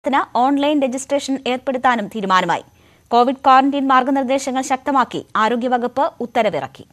ത്തിന് online registration ഏർപ്പെടുത്താനും തീരുമാനമായി കോവിഡ് ക്വാറന്റീൻ മാർഗനിർദ്ദേശങ്ങൾ ശക്തമാക്കി ആരോഗ്യവകുപ്പ് ഉത്തരവിറക്കി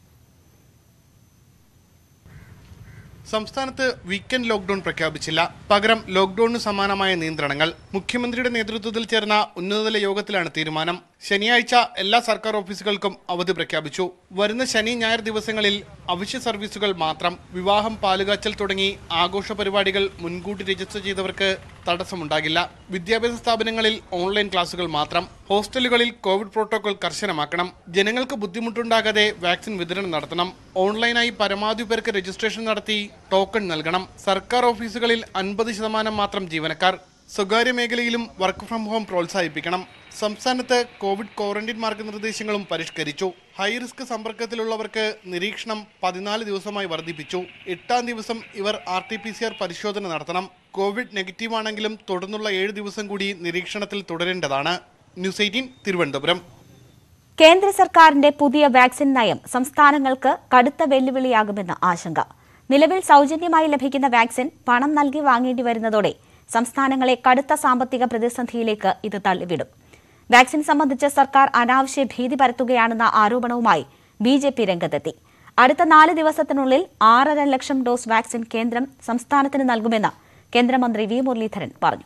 സംസ്ഥാനത്ത് വീക്കെൻഡ് ലോക്ഡൌൺ പ്രഖ്യാപിച്ചില്ല പകരം ലോക്ഡൌണിന് സമാനമായ നിയന്ത്രണങ്ങൾ മുഖ്യമന്ത്രിയുടെ നേതൃത്വത്തിൽ ചേർന്ന ഉന്നതതല യോഗത്തിലാണ് തീരുമാനം ശനിയാഴ്ച എല്ലാ സർക്കാർ ഓഫീസുകൾക്കും അവധി പ്രഖ്യാപിച്ചു വരുന്ന ശനി ഞായർ ദിവസങ്ങളിൽ അവശ്യ സർവീസുകൾ മാത്രം വിവാഹം പാലുകാച്ചൽ തുടങ്ങി ആഘോഷ പരിപാടികൾ മുൻകൂട്ടി രജിസ്റ്റർ ചെയ്തവർക്ക് തടസ്സമുണ്ടാകില്ല വിദ്യാഭ്യാസ സ്ഥാപനങ്ങളിൽ ഓൺലൈൻ ക്ലാസുകൾ മാത്രം ഹോസ്റ്റലുകളിൽ കോവിഡ് പ്രോട്ടോകോൾ കർശനമാക്കണം ജനങ്ങൾക്ക് ബുദ്ധിമുട്ടുണ്ടാകാതെ വാക്സിൻ വിതരണം നടത്തണം ഓൺലൈനായി പരമാവധി പേർക്ക് രജിസ്ട്രേഷൻ നടത്തി ടോക്കൺ നൽകണം സർക്കാർ ഓഫീസുകളിൽ അൻപത് ശതമാനം മാത്രം ജീവനക്കാർ സ്വകാര്യ മേഖലയിലും വർക്ക് ഫ്രം ഹോം പ്രോത്സാഹിപ്പിക്കണം സംസ്ഥാനത്ത് കോവിഡ് ക്വാറന്റീൻ മാർഗനിർദ്ദേശങ്ങളും പരിഷ്കരിച്ചു ഹൈ റിസ്ക് സമ്പർക്കത്തിലുള്ളവർക്ക് നിരീക്ഷണം പതിനാല് ദിവസമായി വർദ്ധിപ്പിച്ചു എട്ടാം ദിവസം ഇവർ R T P C R പരിശോധന നടത്തണം കോവിഡ് നെഗറ്റീവ് ആണെങ്കിലും തുടർന്നുള്ള ഏഴ് ദിവസം കൂടി നിരീക്ഷണത്തിൽ തുടരേണ്ടതാണ് ന്യൂസ് എയ്റ്റീൻ തിരുവനന്തപുരം കേന്ദ്ര സർക്കാരിന്റെ പുതിയ വാക്സിൻ നയം സംസ്ഥാനങ്ങൾക്ക് കടുത്ത വെല്ലുവിളിയാകുമെന്ന് ആശങ്ക നിലവിൽ സൗജന്യമായി ലഭിക്കുന്ന വാക്സിൻ പണം നൽകി വാങ്ങേണ്ടി വരുന്നതോടെ സംസ്ഥാനങ്ങളെ കടുത്ത സാമ്പത്തിക പ്രതിസന്ധിയിലേക്ക് ഇത് തള്ളിവിടും വാക്സിൻ സംബന്ധിച്ച് സർക്കാർ അനാവശ്യ ഭീതി പരത്തുകയാണെന്ന ആരോപണവുമായി ബി ജെ പി രംഗത്തെത്തി അടുത്ത നാല് ദിവസത്തിനുള്ളിൽ ആറര ലക്ഷം ഡോസ് വാക്സിൻ കേന്ദ്രം സംസ്ഥാനത്തിന് നൽകുമെന്ന് കേന്ദ്രമന്ത്രി വി മുരളീധരൻ പറഞ്ഞു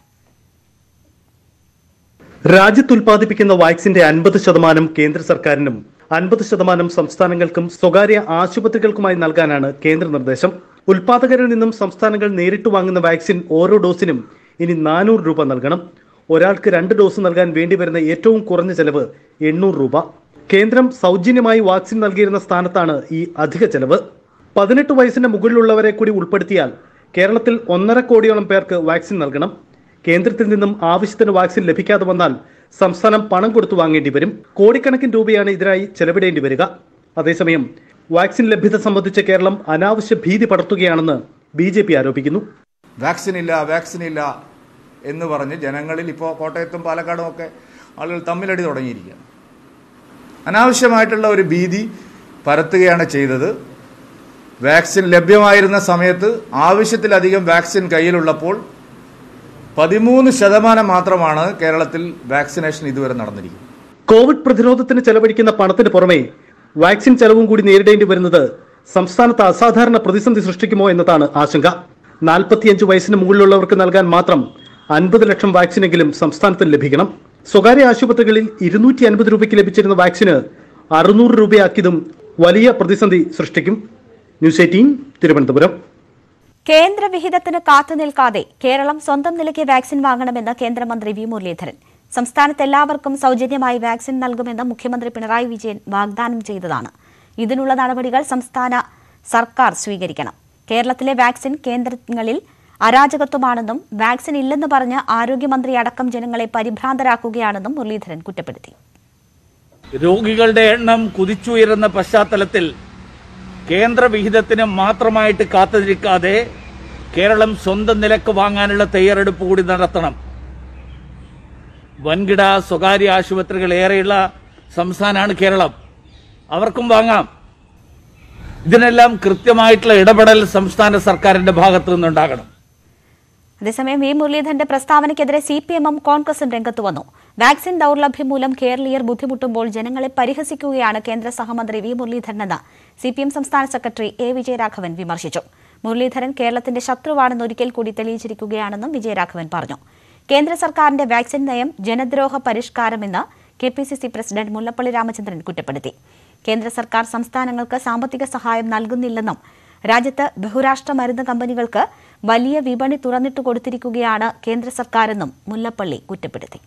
രാജ്യത്ത് ഉൽപ്പാദിപ്പിക്കുന്ന വാക്സിന്റെ അൻപത് ശതമാനം കേന്ദ്ര സർക്കാരിനും അൻപത് ശതമാനം സംസ്ഥാനങ്ങൾക്കും സ്വകാര്യ ആശുപത്രികൾക്കുമായി നൽകാനാണ് കേന്ദ്ര നിർദ്ദേശം ഉൽപാദകരിൽ നിന്നും സംസ്ഥാനങ്ങൾ നേരിട്ട് വാങ്ങുന്ന വാക്സിൻ ഓരോ ഡോസിനും ഇനി നാനൂറ് രൂപ നൽകണം ഒരാൾക്ക് രണ്ട് ഡോസ് നൽകാൻ വേണ്ടിവരുന്ന ഏറ്റവും കുറഞ്ഞ ചെലവ് എണ്ണൂറ് രൂപ കേന്ദ്രം സൗജന്യമായി വാക്സിൻ നൽകിയിരുന്ന സ്ഥാനത്താണ് ഈ അധിക ചെലവ് പതിനെട്ട് വയസ്സിന് മുകളിലുള്ളവരെ കൂടി ഉൾപ്പെടുത്തിയാൽ കേരളത്തിൽ ഒന്നര കോടിയോളം പേർക്ക് വാക്സിൻ നൽകണം കേന്ദ്രത്തിൽ നിന്നും ആവശ്യത്തിന് വാക്സിൻ ലഭിക്കാതെ വന്നാൽ സംസ്ഥാനം പണം കൊടുത്തു വാങ്ങേണ്ടി വരും കോടിക്കണക്കിന് രൂപയാണ് ഇതിനായി ചെലവിടേണ്ടി വരിക അതേസമയം വാക്സിൻ ലഭ്യത സംബന്ധിച്ച് കേരളം അനാവശ്യ ഭീതി പടർത്തുകയാണെന്ന് ബി ജെ പി ആരോപിക്കുന്നു വാക്സിൻ ഇല്ല വാക്സിൻ ഇല്ല എന്ന് പറഞ്ഞ് ജനങ്ങളിൽ ഇപ്പോൾ കോട്ടയത്തും പാലക്കാടും ഒക്കെ ആളുകൾ തമ്മിലടി തുടങ്ങിയിരിക്കുകയാണ് അനാവശ്യമായിട്ടുള്ള ഒരു ഭീതി പരത്തുകയാണ് ചെയ്തത് വാക്സിൻ ലഭ്യമായിരുന്ന സമയത്ത് ആവശ്യത്തിലധികം വാക്സിൻ കയ്യിലുള്ളപ്പോൾ പതിമൂന്ന് ശതമാനം മാത്രമാണ് കേരളത്തിൽ വാക്സിനേഷൻ ഇതുവരെ നടന്നിരിക്കുന്നത് കോവിഡ് പ്രതിരോധത്തിന് ചെലവഴിക്കുന്ന പണത്തിന് പുറമെ വാക്സിൻ ചെലവും കൂടി നേരിടേണ്ടി വരുന്നത് സംസ്ഥാനത്ത് അസാധാരണ പ്രതിസന്ധി സൃഷ്ടിക്കുമോ എന്നതാണ് ആശങ്ക നാൽപ്പത്തിയഞ്ച് വയസ്സിന് മുകളിലുള്ളവർക്ക് നൽകാൻ മാത്രം അൻപത് ലക്ഷം വാക്സിനെങ്കിലും സംസ്ഥാനത്ത് ലഭിക്കണം സ്വകാര്യ ആശുപത്രികളിൽ ഇരുന്നൂറ്റി അൻപത് രൂപയ്ക്ക് ലഭിച്ചിരുന്ന വാക്സിന് അറുന്നൂറ് രൂപയാക്കിയതും വലിയ പ്രതിസന്ധി സൃഷ്ടിക്കും ന്യൂസ് എയ്റ്റീൻ തിരുവനന്തപുരം കേന്ദ്ര വിഹിതത്തിന് കാത്തുനിൽക്കാതെ കേരളം സ്വന്തം നിലയ്ക്ക് വാക്സിൻ വാങ്ങണമെന്ന് കേന്ദ്രമന്ത്രി വി മുരളീധരൻ സംസ്ഥാനത്ത് എല്ലാവർക്കും സൗജന്യമായി വാക്സിൻ നൽകുമെന്ന് മുഖ്യമന്ത്രി പിണറായി വിജയൻ വാഗ്ദാനം ചെയ്തതാണ് ഇതിനുള്ള നടപടികൾ സംസ്ഥാന സർക്കാർ സ്വീകരിക്കണം കേരളത്തിലെ വാക്സിൻ കേന്ദ്രങ്ങളിൽ അരാജകത്വമാണെന്നും വാക്സിൻ ഇല്ലെന്ന് പറഞ്ഞ് ആരോഗ്യമന്ത്രി അടക്കം ജനങ്ങളെ പരിഭ്രാന്തരാക്കുകയാണെന്നും മുരളീധരൻ കുറ്റപ്പെടുത്തി രോഗികളുടെ എണ്ണം കുതിച്ചുയരുന്ന പശ്ചാത്തലത്തിൽ കേന്ദ്ര വിഹിതത്തിന് മാത്രമായിട്ട് കാത്തുനിൽക്കാതെ കേരളം സ്വന്തം നിലക്ക് വാങ്ങാനുള്ള തയ്യാറെടുപ്പ് കൂടി നടത്തണം വൻകിട സ്വകാര്യ ആശുപത്രികൾ ഏറെയുള്ള സംസ്ഥാനമാണ് കേരളം അവർക്കും വാങ്ങാം ഇതിനെല്ലാം കൃത്യമായിട്ടുള്ള ഇടപെടൽ സംസ്ഥാന സർക്കാരിന്റെ ഭാഗത്തു നിന്നുണ്ടാകണം അതേസമയം വി മുരളീധരന്റെ പ്രസ്താവനയ്ക്കെതിരെ സി പി എമ്മും കോൺഗ്രസും രംഗത്ത് വന്നു വാക്സിൻ ദൌർലഭ്യം മൂലം കേരളീയർ ബുദ്ധിമുട്ടുമ്പോൾ ജനങ്ങളെ പരിഹസിക്കുകയാണ് കേന്ദ്ര സഹമന്ത്രി വി മുരളീധരനെന്ന് സി പി എം സംസ്ഥാന സെക്രട്ടറി എ വിജയരാഘവൻ വിമർശിച്ചു മുരളീധരൻ കേരളത്തിന്റെ ശത്രുവാണെന്ന് ഒരിക്കൽ കൂടി തെളിയിച്ചിരിക്കുകയാണെന്നും വിജയരാഘവൻ പറഞ്ഞു കേന്ദ്ര സർക്കാരിന്റെ വാക്സിൻ നയം ജനദ്രോഹ പരിഷ്കാരമെന്ന് K P C C president Mullappally Ramachandran കുറ്റപ്പെടുത്തി കേന്ദ്ര സർക്കാർ സംസ്ഥാനങ്ങൾക്ക് സാമ്പത്തിക സഹായം നൽകുന്നില്ലെന്നും രാജ്യത്ത് ബഹുരാഷ്ട്ര മരുന്ന് കമ്പനികൾക്ക് വലിയ വിപണി തുറന്നിട്ടു കൊടുത്തിരിക്കുകയാണ് കേന്ദ്ര സർക്കാരെന്നും മുല്ലപ്പള്ളി കുറ്റപ്പെടുത്തി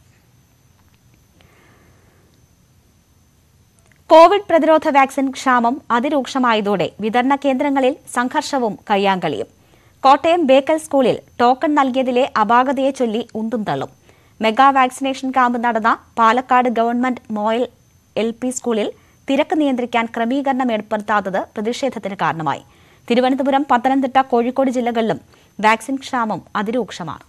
കോവിഡ് പ്രതിരോധ വാക്സിൻ ക്ഷാമം അതിരൂക്ഷമായതോടെ വിതരണ കേന്ദ്രങ്ങളിൽ സംഘർഷവും കയ്യാങ്കളിയും കോട്ടയം ബേക്കൽ സ്കൂളിൽ ടോക്കൺ നൽകിയതിലെ അപാകതയെ ചൊല്ലി ഉന്തും തള്ളും മെഗാ വാക്സിനേഷൻ ക്യാമ്പ് നടന്ന Palakkad government Moyan L P സ്കൂളിൽ തിരക്ക് നിയന്ത്രിക്കാൻ ക്രമീകരണം ഏർപ്പെടുത്താത്തത് പ്രതിഷേധത്തിന് കാരണമായി തിരുവനന്തപുരം പത്തനംതിട്ട കോഴിക്കോട് ജില്ലകളിലും വാക്സിൻ ക്ഷാമം അതിരൂക്ഷമാണ്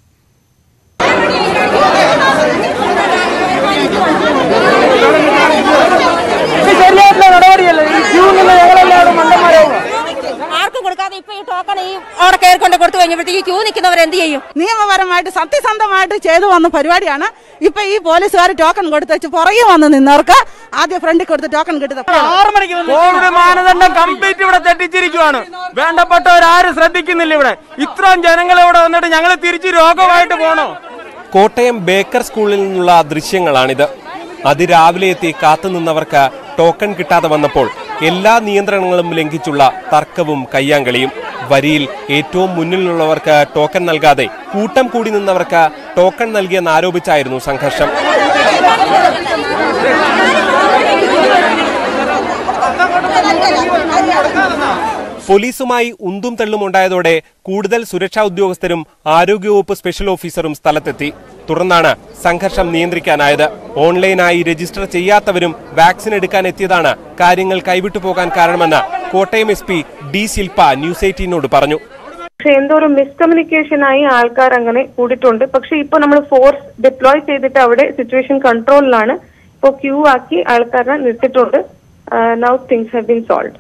ആർക്കും കൊടുക്കാതെ ഇപ്പൊ ഈ ടോക്കൺ ഈ അവിടെ കയറി കൊണ്ട് കൊടുത്തു കഴിഞ്ഞാൽ തുടങ്ങിയപ്പോഴത്തേക്ക് ക്യൂ നിൽക്കുന്നവർ എന്ത് ചെയ്യും നിയമപരമായിട്ട് സത്യസന്ധമായിട്ട് ചെയ്തു വന്ന പരിപാടിയാണ് ഇപ്പൊ ഈ പോലീസുകാർ ടോക്കൺ കൊടുത്ത് വെച്ച് പുറകെ വന്ന് നിന്നവർക്ക് ആദ്യം ഫ്രണ്ടിൽ കൊടുത്ത് ടോക്കൺ കിട്ടുന്നത് കോവിഡ് മാനദണ്ഡം കംപ്ലീറ്റ് ഇവിടെ തെറ്റിച്ചിരിക്കുവാണ് വേണ്ടപ്പെട്ടവരാരും ശ്രദ്ധിക്കുന്നില്ല ഇവിടെ ഇത്രയും ജനങ്ങൾ ഇവിടെ വന്നിട്ട് ഞങ്ങൾ തിരിച്ച് രോഗമായിട്ട് പോണോ കോട്ടയം ബേക്കർ സ്കൂളിൽ നിന്നുള്ള ദൃശ്യങ്ങളാണിത് അതിരാവിലെ എത്തി കാത്തുനിന്നവർക്ക് ടോക്കൺ കിട്ടാതെ വന്നപ്പോൾ എല്ലാ നിയന്ത്രണങ്ങളും ലംഘിച്ചുള്ള തർക്കവും കയ്യാങ്കളിയും വരിയിൽ ഏറ്റവും മുന്നിലുള്ളവർക്ക് ടോക്കൺ നൽകാതെ കൂട്ടം കൂടി നിന്നവർക്ക് ടോക്കൺ നൽകിയെന്ന് ആരോപിച്ചായിരുന്നു സംഘർഷം പോലീസുമായി ഉന്തും തള്ളും ഉണ്ടായതോടെ കൂടുതൽ സുരക്ഷാ ഉദ്യോഗസ്ഥരും ആരോഗ്യവകുപ്പ് സ്പെഷ്യൽ ഓഫീസറും സ്ഥലത്തെത്തി തുടർന്നാണ് സംഘർഷം നിയന്ത്രിക്കാനായത് ഓൺലൈനായി രജിസ്റ്റർ ചെയ്യാത്തവരും വാക്സിൻ എടുക്കാൻ എത്തിയതാണ് കാര്യങ്ങൾ കൈവിട്ടു പോകാൻ കാരണമെന്ന് Kottayam S P D Shilpa news എയ്റ്റീനോട് പറഞ്ഞു പക്ഷെ എന്തോ ഒരു മിസ്കമ്മ്യൂണിക്കേഷൻ ആയി ആൾക്കാർ അങ്ങനെ കൂടിയിട്ടുണ്ട് പക്ഷെ ഇപ്പൊ നമ്മൾ ഫോഴ്സ് ഡിപ്ലോയ് ചെയ്തിട്ട് അവിടെ സിറ്റുവേഷൻ കൺട്രോളിലാണ് ഇപ്പൊ ക്യൂ ആക്കി ആൾക്കാരെ നിർത്തിയിട്ടുണ്ട് now things have been solve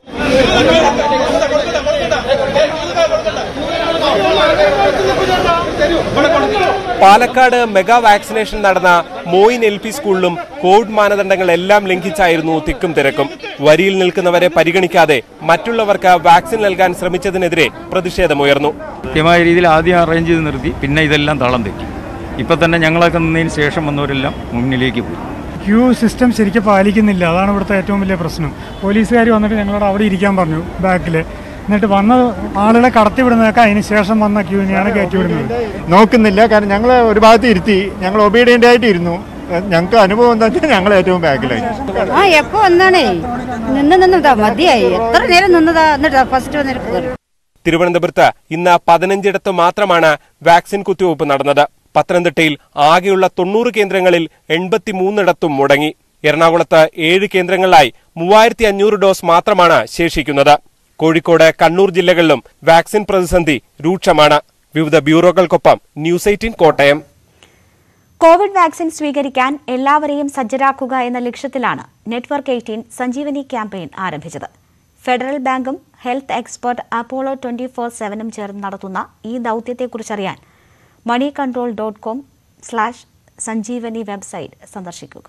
Palakkad mega vaccination നടന്ന മോയിൻ എൽ പി സ്കൂളിലും കോവിഡ് മാനദണ്ഡങ്ങളെല്ലാം ലംഘിച്ചായിരുന്നു തിക്കും തിരക്കും വരിയിൽ നിൽക്കുന്നവരെ പരിഗണിക്കാതെ മറ്റുള്ളവർക്ക് വാക്സിൻ നൽകാൻ ശ്രമിച്ചതിനെതിരെ പ്രതിഷേധമുയർന്നു കൃത്യമായ രീതിയിൽ ആദ്യം അറേഞ്ച് ചെയ്ത് നിർത്തി പിന്നെ ഇതെല്ലാം താളം തെറ്റി ഇപ്പൊ തന്നെ ഞങ്ങളൊക്കെ നിന്നതിന് ശേഷം വന്നവരെല്ലാം മുന്നിലേക്ക് പോയി ക്യൂ സിസ്റ്റം ശരിക്കും പാലിക്കുന്നില്ല അതാണ് ഇവിടുത്തെ ഏറ്റവും വലിയ പ്രശ്നം പോലീസുകാർ വന്നിട്ട് ഞങ്ങളോട് അവിടെ ഇരിക്കാൻ പറഞ്ഞു ബാക്കിൽ എന്നിട്ട് വന്ന ആളുകളെ കടത്തിവിടുന്നതൊക്കെ അതിന് ശേഷം വന്ന ക്യൂവിനെയാണ് കയറ്റിവിടുന്നത് നോക്കുന്നില്ല കാരണം ഞങ്ങൾ ഒരു ഭാഗത്ത് ഇരുത്തി ഞങ്ങൾ ഒബീഡിയൻ്റ് ആയിട്ട് ഇരുന്നു ഞങ്ങൾക്ക് അനുഭവം എന്താ വെച്ചാൽ ഞങ്ങൾ ഏറ്റവും ബാക്കിലായി ആ എപ്പോ വന്നാണേ നിന്ന് നിന്നതാ മതിയായി എത്ര നേരം നിന്നതാ എന്നിട്ടാ ഫസ്റ്റ് വന്നിട്ട് കയറി തിരുവനന്തപുരത്ത് ഇന്ന് പതിനഞ്ചിടത്ത് മാത്രമാണ് വാക്സിൻ കുത്തിവയ്പ് നടന്നത് പത്തനംതിട്ടയിൽ ആകെയുള്ള തൊണ്ണൂറ് കേന്ദ്രങ്ങളിൽ എൺപത്തിമൂന്നിടത്തും മുടങ്ങി എറണാകുളത്ത് ഏഴ് കേന്ദ്രങ്ങളിലായി മൂവായിരത്തി അഞ്ഞൂറ് ഡോസ് മാത്രമാണ് ശേഷിക്കുന്നത് കോഴിക്കോട് കണ്ണൂർ ജില്ലകളിലും വാക്സിൻ പ്രതിസന്ധി രൂക്ഷമാണ് വിവിധ ബ്യൂറോകൾക്കൊപ്പം news eighteen Kottayam covid vaccine സ്വീകരിക്കാൻ എല്ലാവരെയും സജ്ജരാക്കുക എന്ന ലക്ഷ്യത്തിലാണ് നെറ്റ്വർക്ക് എയ്റ്റീൻ സഞ്ജീവനി ക്യാമ്പയിൻ ആരംഭിച്ചത് ഫെഡറൽ ബാങ്കും health expert Apollo twenty four സെവനും ചേർന്ന് നടത്തുന്ന ഈ ദൌത്യത്തെക്കുറിച്ചറിയാൻ money control dot com slash Sanjeevani website സന്ദർശിക്കുക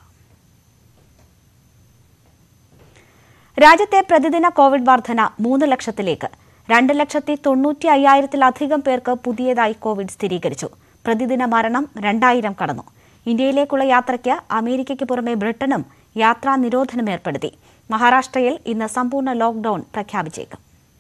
രാജ്യത്തെ പ്രതിദിന കോവിഡ് വർധന മൂന്ന് ലക്ഷത്തിലേക്ക് രണ്ട് ലക്ഷത്തി തൊണ്ണൂറ്റി അയ്യായിരത്തിലധികം പേർക്ക് പുതിയതായി കോവിഡ് സ്ഥിരീകരിച്ചു പ്രതിദിന മരണം രണ്ടായിരം കടന്നു ഇന്ത്യയിലേക്കുള്ള യാത്രയ്ക്ക് അമേരിക്കയ്ക്ക് പുറമെ ബ്രിട്ടനും യാത്രാ നിരോധനം ഏർപ്പെടുത്തി മഹാരാഷ്ട്രയിൽ ഇന്ന് സമ്പൂർണ്ണ ലോക്ഡൌൺ പ്രഖ്യാപിച്ചേക്കും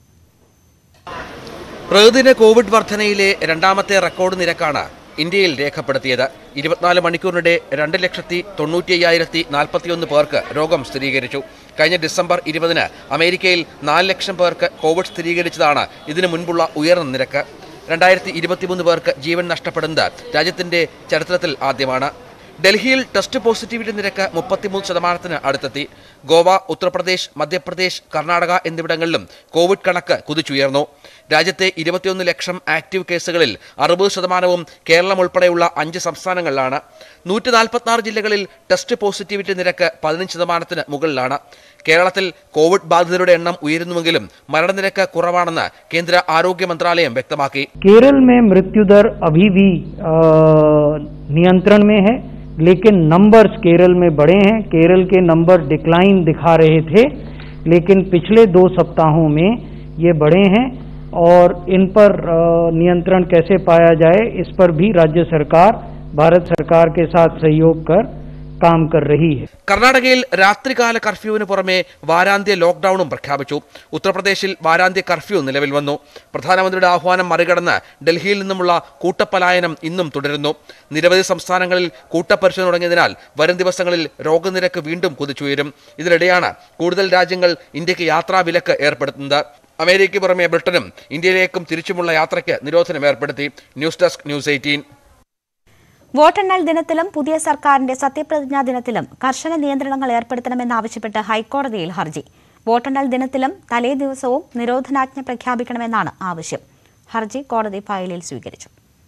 പ്രതിദിന കോവിഡ് വർധനയിലെ രണ്ടാമത്തെ റെക്കോർഡ് നിരക്കാണ് ഇന്ത്യയിൽ രേഖപ്പെടുത്തിയത് ഇരുപത്തിനാല് മണിക്കൂറിനിടെ രണ്ട് ലക്ഷത്തി തൊണ്ണൂറ്റി അയ്യായിരത്തി നാൽപ്പത്തിയൊന്ന് പേർക്ക് രോഗം സ്ഥിരീകരിച്ചു കഴിഞ്ഞ ഡിസംബർ ഇരുപതിന് അമേരിക്കയിൽ നാല് ലക്ഷം പേർക്ക് കോവിഡ് സ്ഥിരീകരിച്ചതാണ് ഇതിനു മുൻപുള്ള ഉയർന്ന നിരക്ക് രണ്ടായിരത്തി ഇരുപത്തിമൂന്ന് പേർക്ക് ജീവൻ നഷ്ടപ്പെടുന്നത് രാജ്യത്തിന്റെ ചരിത്രത്തിൽ ആദ്യമാണ് ഡൽഹിയിൽ ടെസ്റ്റ് പോസിറ്റിവിറ്റി നിരക്ക് മുപ്പത്തിമൂന്ന് ശതമാനത്തിന് അടുത്തെത്തി ഗോവ ഉത്തർപ്രദേശ് മധ്യപ്രദേശ് കർണാടക എന്നിവിടങ്ങളിലും കോവിഡ് കണക്ക് കുതിച്ചുയർന്നു രാജ്യത്തെ ഇരുപത്തിയൊന്ന് ലക്ഷം ആക്റ്റീവ് കേസുകളിൽ അറുപത് ശതമാനവും കേരളം ഉൾപ്പെടെയുള്ള അഞ്ച് സംസ്ഥാനങ്ങളിലാണ് നൂറ്റി നാൽപ്പത്തിനാറ് ജില്ലകളിൽ ടെസ്റ്റ് പോസിറ്റിവിറ്റി നിരക്ക് പതിനഞ്ച് ശതമാനത്തിന് മുകളിലാണ് കേരളത്തിൽ കോവിഡ് ബാധിതരുടെ എണ്ണം ഉയരുന്നുവെങ്കിലും മരണനിരക്ക് കുറവാണെന്ന് കേന്ദ്ര ആരോഗ്യ മന്ത്രാലയം വ്യക്തമാക്കി केरल में मृत्यु दर अभी भी अ, नियंत्रण में है लेकिन नंबर्स केरल में बढ़े हैं केरल के नंबर डिक्लाइन दिखा रहे थे लेकिन पिछले दो सप्ताहों में ये बढ़े हैं और इन पर अ, नियंत्रण कैसे पाया जाए इस पर भी राज्य सरकार भारत सरकार के साथ सहयोग कर काम कर रही है കർണാടകയിൽ രാത്രികാല കർഫ്യൂവിന് പുറമെ വാരാന്ത്യ ലോക്ഡൌണും പ്രഖ്യാപിച്ചു ഉത്തർപ്രദേശിൽ വാരാന്ത്യ കർഫ്യൂ നിലവിൽ വന്നു പ്രധാനമന്ത്രിയുടെ ആഹ്വാനം മറികടന്ന് ഡൽഹിയിൽ നിന്നുമുള്ള കൂട്ടപ്പലായനം ഇന്നും തുടരുന്നു നിരവധി സംസ്ഥാനങ്ങളിൽ കൂട്ടപരിശോധന തുടങ്ങിയതിനാൽ വരും ദിവസങ്ങളിൽ രോഗനിരക്ക് വീണ്ടും കുതിച്ചുയരും ഇതിനിടെയാണ് കൂടുതൽ രാജ്യങ്ങൾ ഇന്ത്യക്ക് യാത്രാ വിലക്ക് ഏർപ്പെടുത്തുന്നത് അമേരിക്കയ്ക്ക് പുറമെ ബ്രിട്ടനും ഇന്ത്യയിലേക്കും തിരിച്ചുമുള്ള യാത്രയ്ക്ക് നിരോധനം ഏർപ്പെടുത്തി ന്യൂസ് ഡെസ്ക് ന്യൂസ് എയ്റ്റീൻ വോട്ടെണ്ണൽ ദിനത്തിലും പുതിയ സർക്കാരിന്റെ സത്യപ്രതിജ്ഞാ ദിനത്തിലും കർശന നിയന്ത്രണങ്ങൾ ഏർപ്പെടുത്തണമെന്നാവശ്യപ്പെട്ട് ഹൈക്കോടതിയിൽ ഹർജി വോട്ടെണ്ണൽ ദിനത്തിലും തലേ ദിവസവും നിരോധനാജ്ഞ പ്രഖ്യാപിക്കണമെന്നാണ് ആവശ്യം ഹർജി കോടതി ഫയലിൽ സ്വീകരിച്ചു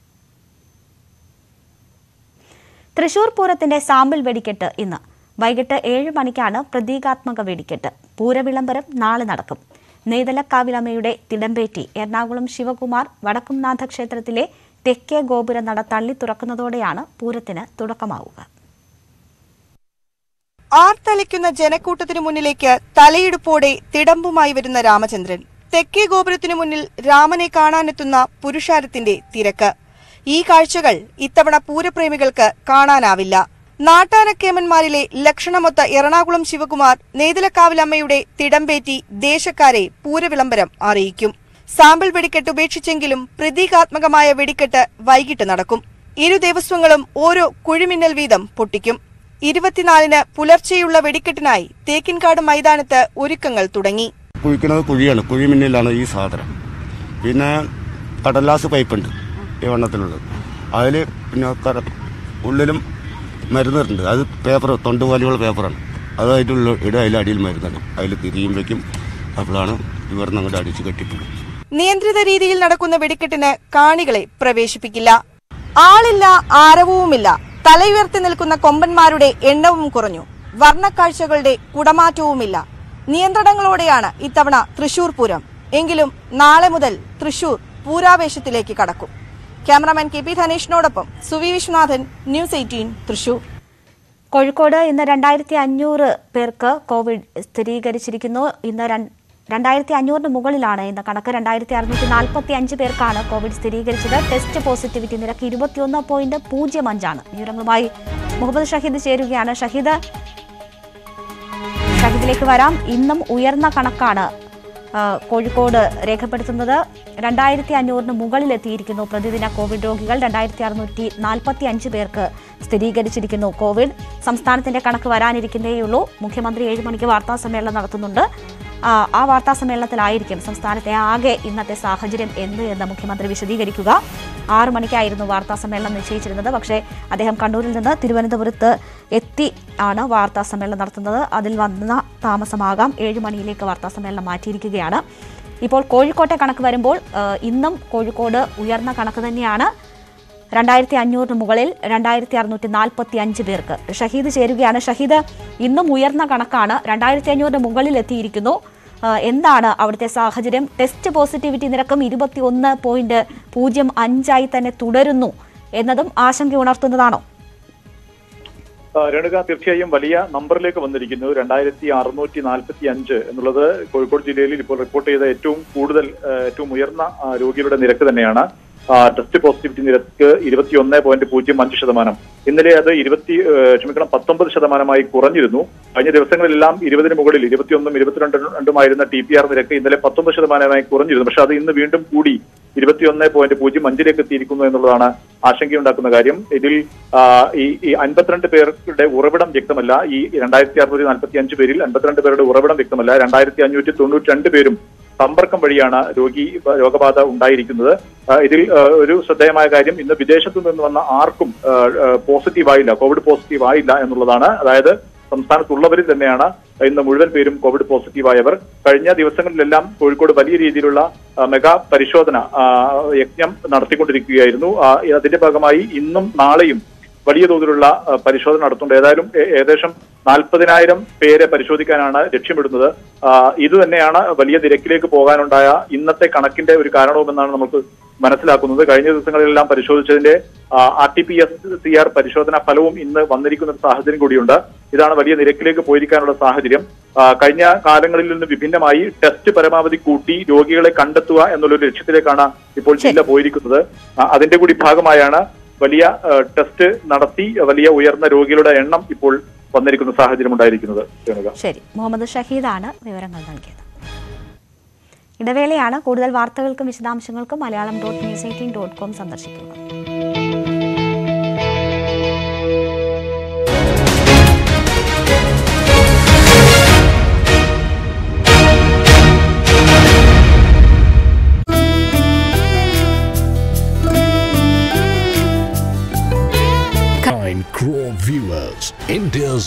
തൃശൂർ പൂരത്തിന്റെ സാമ്പിൾ വെടിക്കെട്ട് ഇന്ന് വൈകിട്ട് ഏഴ് മണിക്കാണ് പ്രതീകാത്മക വെടിക്കെട്ട് പൂരവിളംബരം നാളെ നടക്കും നെയ്തലക്കാവിലമ്മയുടെ തിടമ്പേറ്റി എറണാകുളം ശിവകുമാർ വടക്കുംനാഥ ക്ഷേത്രത്തിലെ തെക്കേ ഗോപുര നട തള്ളി തുറക്കുന്നതോടെയാണ് പൂരത്തിന് തുടക്കമാവുക ആർത്തലയ്ക്കുന്ന ജനക്കൂട്ടത്തിനു മുന്നിലേക്ക് തലയെടുപ്പോടെ തിടമ്പുമായി വരുന്ന രാമചന്ദ്രൻ തെക്കേ ഗോപുരത്തിനു മുന്നിൽ രാമനെ കാണാനെത്തുന്ന പുരുഷാരത്തിന്റെ തിരക്ക് ഈ കാഴ്ചകൾ ഇത്തവണ പൂരപ്രേമികൾക്ക് കാണാനാവില്ല നാട്ടാനക്കേമന്മാരിലെ ലക്ഷണമൊത്ത എറണാകുളം ശിവകുമാർ നെയ്തലക്കാവിലമ്മയുടെ തിടമ്പേറ്റി ദേശക്കാരെ പൂരവിളംബരം അറിയിക്കും സാമ്പിൾ വെടിക്കെട്ട് ഉപേക്ഷിച്ചെങ്കിലും പ്രതീകാത്മകമായ വെടിക്കെട്ട് വൈകിട്ട് നടക്കും ഇരു ദേവസ്വങ്ങളും ഓരോ കുഴിമിന്നൽ വീതം പൊട്ടിക്കും ഇരുപത്തിനാലിന് പുലർച്ചെയുള്ള വെടിക്കെട്ടിനായി തേക്കിൻകാട് മൈതാനത്ത് ഒരുക്കങ്ങൾ തുടങ്ങി കുഴിക്കുന്നത് കുഴിയാണ് കുഴി മുന്നിലാണ് ഈ സാധനം പിന്നെ കടലാസ് പൈപ്പുണ്ട് ഈ വണ്ണത്തിലുള്ളത് അതിൽ പിന്നെ കര- ഉള്ളിലും മരുന്നുണ്ട് അത് പേപ്പർ തൊണ്ട് പോലെയുള്ള പേപ്പറാണ് അത് അതിൻ്റെ ഉള്ളിൽ ഇട അതിൽ അടിയിൽ മരുന്നാണ് അതിൽ തിരിയുമ്പോഴേക്കും അപ്പോഴാണ് ഇവിടുന്ന് അങ്ങോട്ട് അടിച്ച് കെട്ടിപ്പോകും നിയന്ത്രിത രീതിയിൽ നടക്കുന്ന വെടിക്കെട്ടിന് കാണികളെ പ്രവേശിപ്പിക്കില്ല ആളില്ല ആരവവുമില്ല തലയുയർത്തി നിൽക്കുന്ന കൊമ്പന്മാരുടെ എണ്ണവും കുറഞ്ഞു വർണ്ണക്കാഴ്ചകളുടെ കുടമാറ്റവുമില്ല നിയന്ത്രണങ്ങളോടെയാണ് ഇത്തവണ തൃശൂർ പൂരം എങ്കിലും നാളെ മുതൽ തൃശൂർ പൂരാവേശത്തിലേക്ക് കടക്കും ക്യാമറാമാൻ കെ പി ധനേഷിനോടൊപ്പം സുവി വിശ്വനാഥൻ ന്യൂസ് എയ്റ്റീൻ തൃശൂർ കോഴിക്കോട് ഇന്ന് രണ്ടായിരത്തി അഞ്ഞൂറ് പേർക്ക് കോവിഡ് സ്ഥിരീകരിച്ചിരിക്കുന്നു ഇന്ന് രൺ- രണ്ടായിരത്തി അഞ്ഞൂറിന് മുകളിലാണ് ഇന്ന് കണക്ക് രണ്ടായിരത്തി അറുന്നൂറ്റി നാൽപ്പത്തി അഞ്ച് പേർക്കാണ് കോവിഡ് സ്ഥിരീകരിച്ചത് ടെസ്റ്റ് പോസിറ്റിവിറ്റി നിരക്ക് ഇരുപത്തിയൊന്ന് പോയിന്റ് പൂജ്യം അഞ്ചാണ് വിവരങ്ങളുമായി മുഹമ്മദ് ഷഹീദ് ചേരുകയാണ് ഷഹീദ് ഷഹീദിലേക്ക് വരാം ഇന്നും ഉയർന്ന കണക്കാണ് ആ, കോഴിക്കോട് രേഖപ്പെടുത്തുന്നത് രണ്ടായിരത്തി അഞ്ഞൂറിന് മുകളിലെത്തിയിരിക്കുന്നു പ്രതിദിന കോവിഡ് രോഗികൾ രണ്ടായിരത്തി അറുന്നൂറ്റി നാൽപ്പത്തി അഞ്ച് പേർക്ക് സ്ഥിരീകരിച്ചിരിക്കുന്നു കോവിഡ് സംസ്ഥാനത്തിന്റെ കണക്ക് വരാനിരിക്കുന്നേയുള്ളൂ മുഖ്യമന്ത്രി ഏഴ് മണിക്ക് വാർത്താ സമ്മേളനം നടത്തുന്നുണ്ട് ആ, ആ വാർത്താ സമ്മേളനത്തിലായിരിക്കും സംസ്ഥാനത്തെ ആകെ ഇന്നത്തെ സാഹചര്യം എന്ത് എന്ന് മുഖ്യമന്ത്രി വിശദീകരിക്കുക ആറു മണിക്കായിരുന്നു വാർത്താ സമ്മേളനം നിശ്ചയിച്ചിരുന്നത് പക്ഷേ അദ്ദേഹം കണ്ണൂരിൽ നിന്ന് തിരുവനന്തപുരത്ത് എത്തി ആണ് വാർത്താ സമ്മേളനം നടത്തുന്നത് അതിൽ വന്ന താമസമാകാം ഏഴ് മണിയിലേക്ക് വാർത്താ സമ്മേളനം മാറ്റിയിരിക്കുകയാണ് ഇപ്പോൾ കോഴിക്കോട്ടെ കണക്ക് വരുമ്പോൾ ആ, ഇന്നും കോഴിക്കോട് ഉയർന്ന കണക്ക് തന്നെയാണ് രണ്ടായിരത്തി അഞ്ഞൂറിന് മുകളിൽ രണ്ടായിരത്തി അറുന്നൂറ്റി നാൽപ്പത്തി അഞ്ച് പേർക്ക് ഷഹീദ് ചേരുകയാണ് ഷഹീദ് ഇന്നും ഉയർന്ന കണക്കാണ് രണ്ടായിരത്തി അഞ്ഞൂറിന് മുകളിൽ എത്തിയിരിക്കുന്നു ആ, എന്താണ് അവിടുത്തെ സാഹചര്യം ടെസ്റ്റ് പോസിറ്റിവിറ്റി നിരക്കും ഇരുപത്തി ഒന്ന് പോയിന്റ് പൂജ്യം അഞ്ചായി തന്നെ തുടരുന്നു എന്നതും ആശങ്ക ഉണർത്തുന്നതാണോ ആ, രേണുക തീർച്ചയായും വലിയ നമ്പറിലേക്ക് വന്നിരിക്കുന്നു രണ്ടായിരത്തി അറുന്നൂറ്റി നാൽപ്പത്തി അഞ്ച് എന്നുള്ളത് കോഴിക്കോട് ജില്ലയിൽ ഇപ്പോൾ റിപ്പോർട്ട് ചെയ്ത ഏറ്റവും കൂടുതൽ ആ, ഏറ്റവും ഉയർന്ന ആ, രോഗികളുടെ നിരക്ക് തന്നെയാണ് ആ, ടെസ്റ്റ് പോസിറ്റിവിറ്റി നിരക്ക് ഇരുപത്തിയൊന്ന് പോയിന്റ് പൂജ്യം അഞ്ച് ശതമാനം ഇന്നലെ അത് ഇരുപത്തി ഏ, ക്ഷമിക്കണം പത്തൊമ്പത് ശതമാനമായി കുറഞ്ഞിരുന്നു കഴിഞ്ഞ ദിവസങ്ങളിലെല്ലാം ഇരുപതിന് മുകളിൽ ഇരുപത്തിയൊന്നും ഇരുപത്തിരണ്ട് രണ്ടുമായിരുന്ന ടി പി ആർ നിരക്ക് ഇന്നലെ പത്തൊമ്പത് ശതമാനമായി കുറഞ്ഞിരുന്നു പക്ഷെ അത് ഇന്ന് വീണ്ടും കൂടി ഇരുപത്തിയൊന്ന് പോയിന്റ് പൂജ്യം അഞ്ചിലേക്ക് എത്തിയിരിക്കുന്നു എന്നുള്ളതാണ് ആശങ്കയുണ്ടാക്കുന്ന കാര്യം ഇതിൽ ആ, ഈ ഈ അൻപത്തിരണ്ട് പേരുടെ ഉറവിടം വ്യക്തമല്ല ഈ രണ്ടായിരത്തി അറുന്നൂറ്റി നാൽപ്പത്തി അഞ്ച് പേരിൽ അൻപത്തിരണ്ട് പേരുടെ ഉറവിടം വ്യക്തമല്ല രണ്ടായിരത്തി അഞ്ഞൂറ്റി തൊണ്ണൂറ്റി രണ്ട് പേരും സമ്പർക്കം വഴിയാണ് രോഗി രോഗബാധ ഉണ്ടായിരിക്കുന്നത് ആ, ഇതിൽ ആ, ഒരു ശ്രദ്ധേയമായ കാര്യം ഇന്ന് വിദേശത്തു നിന്ന് വന്ന ആർക്കും പോസിറ്റീവ് ആയില്ല കോവിഡ് പോസിറ്റീവ് ആയില്ല എന്നുള്ളതാണ് അതായത് സംസ്ഥാനത്തുള്ളവരിൽ തന്നെയാണ് ഇന്ന് മുഴുവൻ പേരും കോവിഡ് പോസിറ്റീവ് ആയവർ കഴിഞ്ഞ ദിവസങ്ങളിലെല്ലാം കോഴിക്കോട് വലിയ രീതിയിലുള്ള ആ, മെഗാ പരിശോധന ആ, യജ്ഞം നടത്തിക്കൊണ്ടിരിക്കുകയായിരുന്നു ആ, അതിന്റെ ഭാഗമായി ഇന്നും നാളെയും വലിയ തോതിലുള്ള ആ, പരിശോധന നടത്തുന്നുണ്ട് ഏതായാലും ഏ- ഏകദേശം നാൽപ്പതിനായിരം പേരെ പരിശോധിക്കാനാണ് ലക്ഷ്യമിടുന്നത് ആ, ഇത് തന്നെയാണ് വലിയ നിരക്കിലേക്ക് പോകാനുണ്ടായ ഇന്നത്തെ കണക്കിന്റെ ഒരു കാരണവുമെന്നാണ് നമുക്ക് മനസ്സിലാക്കുന്നത് കഴിഞ്ഞ ദിവസങ്ങളിലെല്ലാം പരിശോധിച്ചതിന്റെ R T P S C R പരിശോധനാ ഫലവും ഇന്ന് വന്നിരിക്കുന്ന ഒരു സാഹചര്യം കൂടിയുണ്ട് ഇതാണ് വലിയ നിരക്കിലേക്ക് പോയിരിക്കാനുള്ള സാഹചര്യം ആ, കഴിഞ്ഞ കാലങ്ങളിൽ നിന്ന് വിഭിന്നമായി ടെസ്റ്റ് പരമാവധി കൂട്ടി രോഗികളെ കണ്ടെത്തുക എന്നുള്ളൊരു ലക്ഷ്യത്തിലേക്കാണ് ഇപ്പോൾ ജില്ല പോയിരിക്കുന്നത് ആ, അതിന്റെ കൂടി ഭാഗമായാണ് വലിയ ആ, ടെസ്റ്റ് നടത്തി വലിയ ഉയർന്ന രോഗികളുടെ എണ്ണം ഇപ്പോൾ വന്നിരിക്കുന്ന സാഹചര്യം ഉണ്ടായിരിക്കുന്നത് രേണുക ശരി മുഹമ്മദ് ഷഹീദാണ് വിവരങ്ങൾ നൽകിയത് ഇടവേളയാണ് കൂടുതൽ വാർത്തകൾക്കും വിശദാംശങ്ങൾക്കും Malayalam dot news eighteen dot com സന്ദർശിക്കുക Kind Crow viewers, India's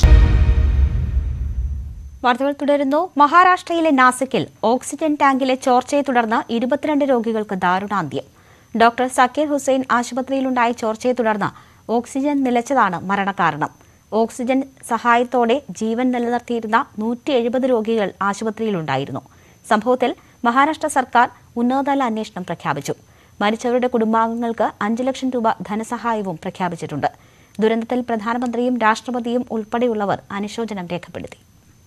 വാർത്തകൾ തുടരുന്നു മഹാരാഷ്ട്രയിലെ നാസിക്കിൽ ഓക്സിജൻ ടാങ്കിലെ ചോർച്ചയെ തുടർന്ന് ഇരുപത്തിരണ്ട് രോഗികൾക്ക് ദാരുണാന്ത്യം ഡോക്ടർ സക്കീർ ഹുസൈൻ ആശുപത്രിയിലുണ്ടായ ചോർച്ചയെ തുടർന്ന് ഓക്സിജൻ നിലച്ചതാണ് മരണകാരണം ഓക്സിജൻ സഹായത്തോടെ ജീവൻ നിലനിർത്തിയിരുന്ന നൂറ്റി എഴുപത് രോഗികൾ ആശുപത്രിയിലുണ്ടായിരുന്നു സംഭവത്തിൽ മഹാരാഷ്ട്ര സർക്കാർ ഉന്നതതല അന്വേഷണം പ്രഖ്യാപിച്ചു മരിച്ചവരുടെ കുടുംബാംഗങ്ങൾക്ക് അഞ്ചു ലക്ഷം രൂപ ധനസഹായവും പ്രഖ്യാപിച്ചിട്ടുണ്ട് ദുരന്തത്തിൽ പ്രധാനമന്ത്രിയും രാഷ്ട്രപതിയും ഉൾപ്പെടെയുള്ളവർ അനുശോചനം രേഖപ്പെടുത്തി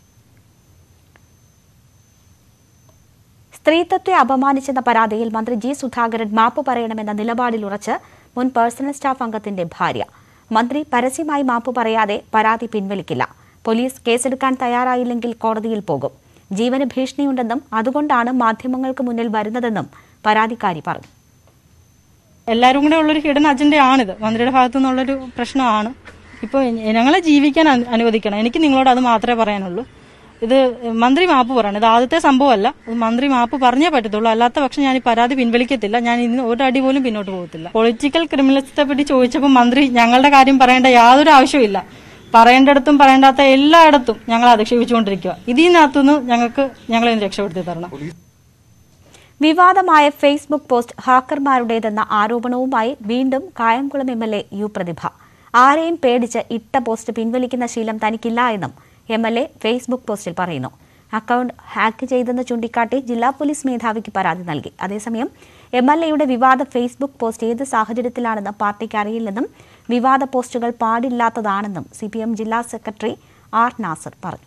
സ്ത്രീത്വത്തെ അപമാനിച്ചെന്ന പരാതിയിൽ മന്ത്രി ജി സുധാകരൻ മാപ്പ് പറയണമെന്ന നിലപാടിൽ ഉറച്ച് മുൻ പേഴ്സണൽ സ്റ്റാഫ് അംഗത്തിന്റെ ഭാര്യ മന്ത്രി പരസ്യമായി മാപ്പ് പറയാതെ പരാതി പിൻവലിക്കില്ല പോലീസ് കേസെടുക്കാൻ തയ്യാറായില്ലെങ്കിൽ കോടതിയിൽ പോകും ജീവന് ഭീഷണിയുണ്ടെന്നും അതുകൊണ്ടാണ് മാധ്യമങ്ങൾക്ക് മുന്നിൽ വരുന്നതെന്നും പരാതിക്കാരി പറഞ്ഞു എല്ലാവരും കൂടെ ഉള്ളൊരു ഹിഡൻ അജണ്ടയാണിത് മന്ത്രിയുടെ ഭാഗത്തു നിന്നുള്ളൊരു പ്രശ്നമാണ് ഇപ്പോൾ ഞങ്ങളെ ജീവിക്കാൻ അനു- അനുവദിക്കണം എനിക്ക് നിങ്ങളോട് അത് മാത്രമേ പറയാനുള്ളൂ ഇത് മന്ത്രി മാപ്പ് പറയണം ഇത് ആദ്യത്തെ സംഭവമല്ല ഇത് മന്ത്രി മാപ്പ് പറഞ്ഞേ പറ്റത്തുള്ളൂ അല്ലാത്ത പക്ഷം ഞാൻ ഈ പരാതി പിൻവലിക്കത്തില്ല ഞാൻ ഇന്ന് ഒരു അടി പോലും പിന്നോട്ട് പോകത്തില്ല പൊളിറ്റിക്കൽ ക്രിമിനൽസിനെ പറ്റി ചോദിച്ചപ്പോൾ മന്ത്രി ഞങ്ങളുടെ കാര്യം പറയേണ്ട യാതൊരു ആവശ്യമില്ല പറയേണ്ടടത്തും പറയേണ്ടാത്ത എല്ലായിടത്തും ഞങ്ങൾ അധിക്ഷേപിച്ചുകൊണ്ടിരിക്കുക ഇതിനകത്തുനിന്ന് ഞങ്ങൾക്ക് ഞങ്ങളെ ഒന്ന് രക്ഷപ്പെടുത്തി തരണം വിവാദമായ ഫേസ്ബുക്ക് പോസ്റ്റ് ഹാക്കർമാരുടേതെന്ന ആരോപണവുമായി വീണ്ടും Kayamkulam M L A U Prathibha ആരെയും പേടിച്ച് ഇട്ട പോസ്റ്റ് പിൻവലിക്കുന്ന ശീലം തനിക്കില്ല എന്നും എം എൽ എ ഫേസ്ബുക്ക് പോസ്റ്റിൽ പറയുന്നു അക്കൗണ്ട് ഹാക്ക് ചെയ്തെന്ന് ചൂണ്ടിക്കാട്ടി ജില്ലാ പോലീസ് മേധാവിക്ക് പരാതി നൽകി അതേസമയം എം എൽ എയുടെ വിവാദ ഫേസ്ബുക്ക് പോസ്റ്റ് ഏത് സാഹചര്യത്തിലാണെന്ന് പാർട്ടിക്ക് അറിയില്ലെന്നും വിവാദ പോസ്റ്റുകൾ പാടില്ലാത്തതാണെന്നും സി ജില്ലാ സെക്രട്ടറി ആർ നാസർ പറഞ്ഞു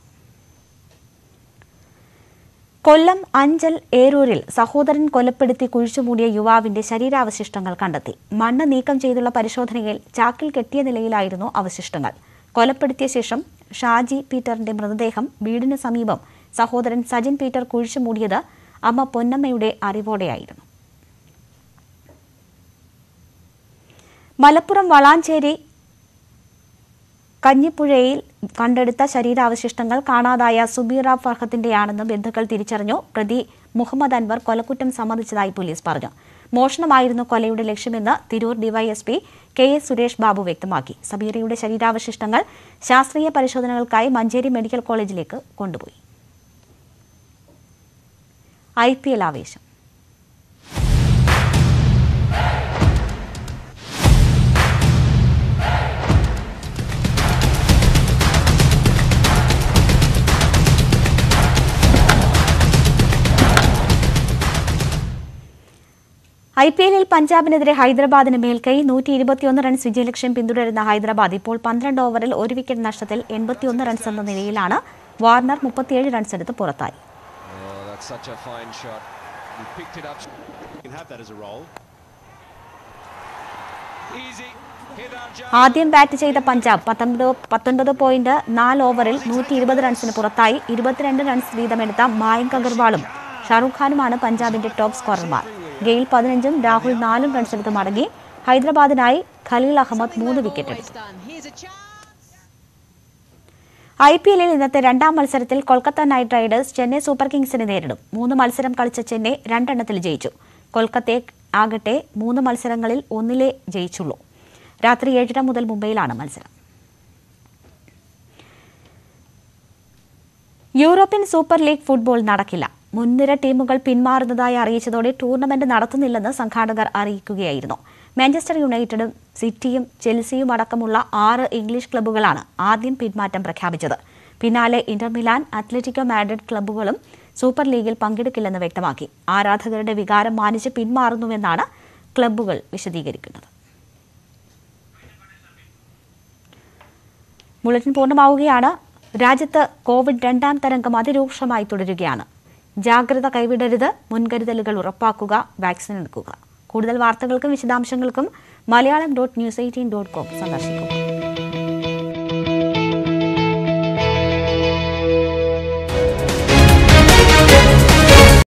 കൊല്ലം അഞ്ചൽ ഏരൂരിൽ സഹോദരൻ കൊലപ്പെടുത്തി കുഴിച്ചുമൂടിയ യുവാവിന്റെ ശരീരാവശിഷ്ടങ്ങൾ കണ്ടെത്തി മണ്ണ് നീക്കം ചെയ്തുള്ള പരിശോധനയിൽ ചാക്കിൽ കെട്ടിയ നിലയിലായിരുന്നു അവശിഷ്ടങ്ങൾ കൊലപ്പെടുത്തിയ ശേഷം ഷാജി പീറ്ററിന്റെ മൃതദേഹം വീടിന് സമീപം സഹോദരൻ സജിൻ പീറ്റർ കുഴിച്ചുമൂടിയത് അമ്മ പൊന്നമ്മയുടെ അറിവോടെയായിരുന്നു മലപ്പുറം വളാഞ്ചേരി കഞ്ഞിപ്പുഴയിൽ കണ്ടെടുത്ത ശരീരാവശിഷ്ടങ്ങൾ കാണാതായ സുബീറ ഫർഹത്തിന്റെയാണെന്ന് ബന്ധുക്കൾ തിരിച്ചറിഞ്ഞു പ്രതി മുഹമ്മദ് അൻവർ കൊലക്കുറ്റം സമ്മതിച്ചതായി പോലീസ് പറഞ്ഞു മോഷണമായിരുന്നു കൊലയുടെ ലക്ഷ്യമെന്ന് Tirur DYSP K S Suresh Babu വ്യക്തമാക്കി സബീറയുടെ ശരീരാവശിഷ്ടങ്ങൾ ശാസ്ത്രീയ പരിശോധനകൾക്കായി മഞ്ചേരി മെഡിക്കൽ കോളേജിലേക്ക് കൊണ്ടുപോയി ഐ പി എൽ ആവേശം ഐ പി എല്ലിൽ പഞ്ചാബിനെതിരെ ഹൈദരാബാദിന് മേൽക്കൈ നൂറ്റി ഇരുപത്തിയൊന്ന് റൺസ് വിജയലക്ഷ്യം പിന്തുടരുന്ന ഹൈദരാബാദ് ഇപ്പോൾ പന്ത്രണ്ട് ഓവറിൽ ഒരു വിക്കറ്റ് നഷ്ടത്തിൽ എൺപത്തിയൊന്ന് റൺസ് എന്ന നിലയിലാണ് വാർണർ മുപ്പത്തിയേഴ് റൺസ് എടുത്ത് പുറത്തായി Oh, that's such a fine shot. He picked it up. You can have that as a roll. Easy. Hit on Jones. ആദ്യം ബാറ്റ് ചെയ്ത പഞ്ചാബ് പത്തൊൻപത് പത്തൊൻപത് പോയിന്റ് നാല് ഓവറിൽ നൂറ്റി ഇരുപത് റൺസിന് പുറത്തായി ഇരുപത്തിരണ്ട് റൺസ് വീതമെടുത്ത മായങ്ക് അഗർവാളും ഷാറൂഖ് ഖാനുമാണ് പഞ്ചാബിന്റെ ടോപ്പ് സ്കോറർമാർ ഗെയിൽ പതിനഞ്ചും രാഹുൽ നാലും റൺസ് എടുത്ത് മടങ്ങി ഹൈദരാബാദിനായി ഖലീൽ അഹമ്മദ് മൂന്ന് വിക്കറ്റ് എടുത്തു ഐ പി എല്ലിൽ ഇന്നത്തെ രണ്ടാം മത്സരത്തിൽ Kolkata knight riders Chennai super കിങ്സിനെ നേരിടും മൂന്ന് മത്സരം കളിച്ച ചെന്നൈ രണ്ടെണ്ണത്തിൽ ജയിച്ചു കൊൽക്കത്തയെ ആകട്ടെ മൂന്ന് മത്സരങ്ങളിൽ ഒന്നിലേ ജയിച്ചുള്ളൂ രാത്രി ഏഴര മുതൽ മുംബൈയിലാണ് മത്സരം യൂറോപ്യൻ സൂപ്പർ ലീഗ് ഫുട്ബോൾ നടക്കില്ല മുൻനിര ടീമുകൾ പിന്മാറുന്നതായി അറിയിച്ചതോടെ ടൂർണമെന്റ് നടത്തുന്നില്ലെന്ന് സംഘാടകർ അറിയിക്കുകയായിരുന്നു മാഞ്ചസ്റ്റർ യുണൈറ്റഡും സിറ്റിയും ചെൽസിയും അടക്കമുള്ള ആറ് ഇംഗ്ലീഷ് ക്ലബ്ബുകളാണ് ആദ്യം പിന്മാറ്റം പ്രഖ്യാപിച്ചത് പിന്നാലെ ഇന്റർ മിലാൻ അത്ലറ്റിക്കോ മാഡ്രിഡ് ക്ലബ്ബുകളും സൂപ്പർ ലീഗിൽ പങ്കെടുക്കില്ലെന്ന് വ്യക്തമാക്കി ആരാധകരുടെ വികാരം മാനിച്ച് പിന്മാറുന്നുവെന്നാണ് ക്ലബ്ബുകൾ വിശദീകരിക്കുന്നത് ബുള്ളറ്റിൻ പൂർണ്ണമാവുകയാണ് രാജ്യത്ത് കോവിഡ് രണ്ടാം തരംഗം അതിരൂക്ഷമായി തുടരുകയാണ് ജാഗ്രത കൈവിടരുത് മുൻകരുതലുകൾ ഉറപ്പാക്കുക വാക്സിൻ എടുക്കുക കൂടുതൽ വാർത്തകൾക്കും വിശദാംശങ്ങൾക്കും Malayalam dot news eighteen dot com സന്ദർശിക്കുക